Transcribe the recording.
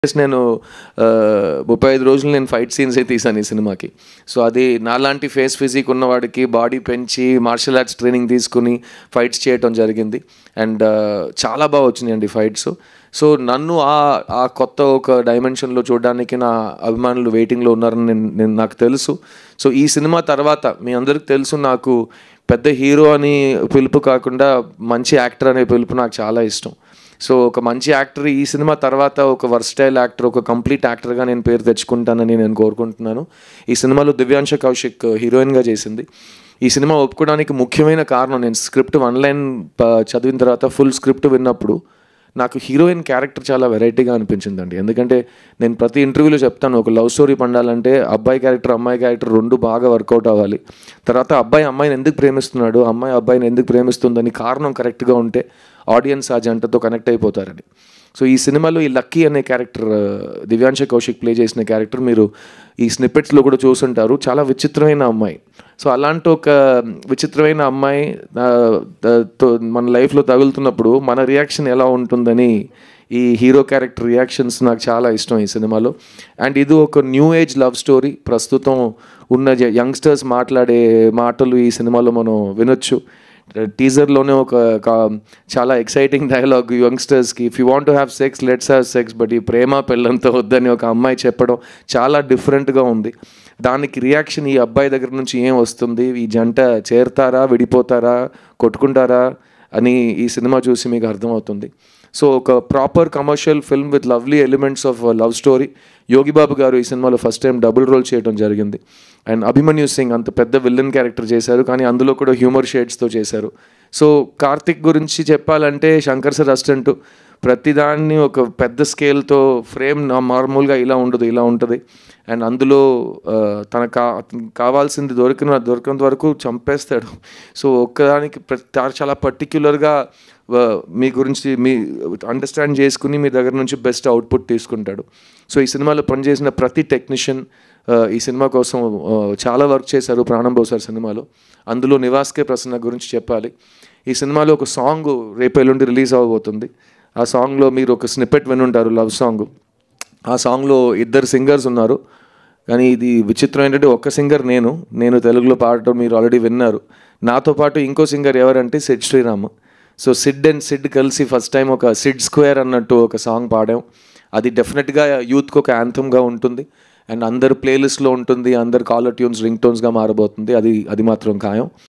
Yes, నేను ఆ, ముప్పై ఐదు రోజులు నేను ఫైట్ సీన్స్ అయితే తీసాను ఈ సినిమాకి సో అది నాలాంటి ఫేస్ ఫిజిక్ ఉన్నవాడికి బాడీ పెంచి మార్షల్ ఆర్ట్స్ ట్రైనింగ్ తీసుకుని ఫైట్స్ చేయటం జరిగింది అండ్ చాలా బాగా వచ్చినాయండి ఫైట్స్ సో నన్ను ఆ ఆ కొత్త ఒక డైమెన్షన్లో చూడడానికి నా అభిమానులు వెయిటింగ్లో ఉన్నారని నేను నేను నాకు తెలుసు సో ఈ సినిమా తర్వాత మీ అందరికి తెలుసు నాకు పెద్ద హీరో అని పిలుపు కాకుండా మంచి యాక్టర్ అనే పిలుపు నాకు చాలా ఇష్టం సో ఒక మంచి యాక్టర్ ఈ సినిమా తర్వాత ఒక వర్స్టైల్ యాక్టర్ ఒక కంప్లీట్ యాక్టర్గా నేను పేరు తెచ్చుకుంటానని నేను కోరుకుంటున్నాను ఈ సినిమాలో దివ్యాంశ కౌశిక్ హీరోయిన్గా చేసింది ఈ సినిమా ఒప్పుకోవడానికి ముఖ్యమైన కారణం నేను స్క్రిప్ట్ వన్ లైన్ చదివిన తర్వాత ఫుల్ స్క్రిప్ట్ విన్నప్పుడు నాకు హీరోయిన్ క్యారెక్టర్ చాలా వెరైటీగా అనిపించిందండి ఎందుకంటే నేను ప్రతి ఇంటర్వ్యూలో చెప్తాను ఒక లవ్ స్టోరీ పండాలంటే అబ్బాయి క్యారెక్టర్ అమ్మాయి క్యారెక్టర్ రెండు బాగా వర్కౌట్ అవ్వాలి తర్వాత అబ్బాయి అమ్మాయిని ఎందుకు ప్రేమిస్తున్నాడు అమ్మాయి అబ్బాయిని ఎందుకు ప్రేమిస్తుందని కారణం కరెక్ట్గా ఉంటే ఆడియన్స్ ఆ జంటతో కనెక్ట్ అయిపోతారని సో ఈ సినిమాలో ఈ లక్కీ అనే క్యారెక్టర్ దివ్యాంశ కౌశిక్ ప్లే చేసిన క్యారెక్టర్ మీరు ఈ స్నిప్పెట్స్లో కూడా చూసుంటారు చాలా విచిత్రమైన అమ్మాయి సో అలాంటి ఒక విచిత్రమైన అమ్మాయి ఆ, ద- తో- మన లైఫ్లో తగులుతున్నప్పుడు మన రియాక్షన్ ఎలా ఉంటుందని ఈ హీరో క్యారెక్టర్ రియాక్షన్స్ నాకు చాలా ఇష్టం ఈ సినిమాలో అండ్ ఇది ఒక న్యూ ఏజ్ లవ్ స్టోరీ ప్రస్తుతం ఉన్న యంగ్స్టర్స్ మాట్లాడే మాటలు ఈ సినిమాలో మనం వినొచ్చు టీజర్లోనే ఒక కా- చాలా ఎక్సైటింగ్ డైలాగ్ యంగ్స్టర్స్కి if you want to have sex let's have sex but ఈ ప్రేమ పెళ్ళంతో వద్దని ఒక అమ్మాయి చెప్పడం చాలా డిఫరెంట్గా ఉంది దానికి రియాక్షన్ ఈ అబ్బాయి దగ్గర నుంచి ఏం వస్తుంది ఈ జంట చేరుతారా విడిపోతారా కొట్టుకుంటారా అని ఈ సినిమా చూసి మీకు అర్థమవుతుంది సో ఒక proper commercial film with lovely elements of love story Yogi Babu గారు ఈ సినిమాలో ఫస్ట్ టైం డబుల్ రోల్ చేయడం జరిగింది అండ్ అభిమన్యు సింగ్ అంత పెద్ద విల్లన్ క్యారెక్టర్ చేశారు కానీ అందులో కూడా హ్యూమర్ షేడ్స్తో చేశారు సో కార్తిక్ గురించి చెప్పాలంటే శంకర్ సార్ అసిస్టెంట్ ప్రతిదాన్ని ఒక పెద్ద స్కేల్తో ఫ్రేమ్ మామూలుగా ఇలా ఉండదు ఇలా ఉంటుంది అండ్ అందులో ఆ, తనకు కా అతనికి కావాల్సింది దొరికిన దొరికినంత వరకు చంపేస్తాడు సో ఒక్కదానికి ప్ర- తా- చాలా పర్టిక్యులర్గా మీ గురించి మీ అండర్స్టాండ్ చేసుకుని మీ దగ్గర నుంచి బెస్ట్ అవుట్పుట్ తీసుకుంటాడు సో ఈ సినిమాలో పనిచేసిన ప్రతి టెక్నీషియన్ ఈ సినిమా కోసం ఆ, చాలా వర్క్ చేశారు ప్రాణం పోసారు సినిమాలో అందులో నివాస్కే ప్రసన్న గురించి చెప్పాలి ఈ సినిమాలో ఒక సాంగ్ రేపు ఎల్లుండి రిలీజ్ అవ్వబోతుంది ఆ సాంగ్లో మీరు ఒక స్నిప్పెట్ వినుంటారు లవ్ సాంగ్ ఆ సాంగ్లో ఇద్దరు సింగర్స్ ఉన్నారు కానీ ఇది విచిత్రం ఏంటంటే ఒక్క సింగర్ నేను నేను తెలుగులో పాడటం మీరు ఆల్రెడీ విన్నారు నాతో పాటు ఇంకో సింగర్ ఎవరంటే సిడ్ శ్రీరామ్ సో సిడ్ అండ్ సిడ్ కలిసి ఫస్ట్ టైం ఒక సిడ్ స్క్వేర్ అన్నట్టు ఒక సాంగ్ పాడాం అది డెఫినెట్గా యూత్కి ఒక యాంథమ్గా ఉంటుంది అండ్ అందరు ప్లేలిస్ట్లో ఉంటుంది అందరు కాలర్ ట్యూన్స్ రింగ్ టోన్స్గా మారబోతుంది అది అది మాత్రం ఖాయం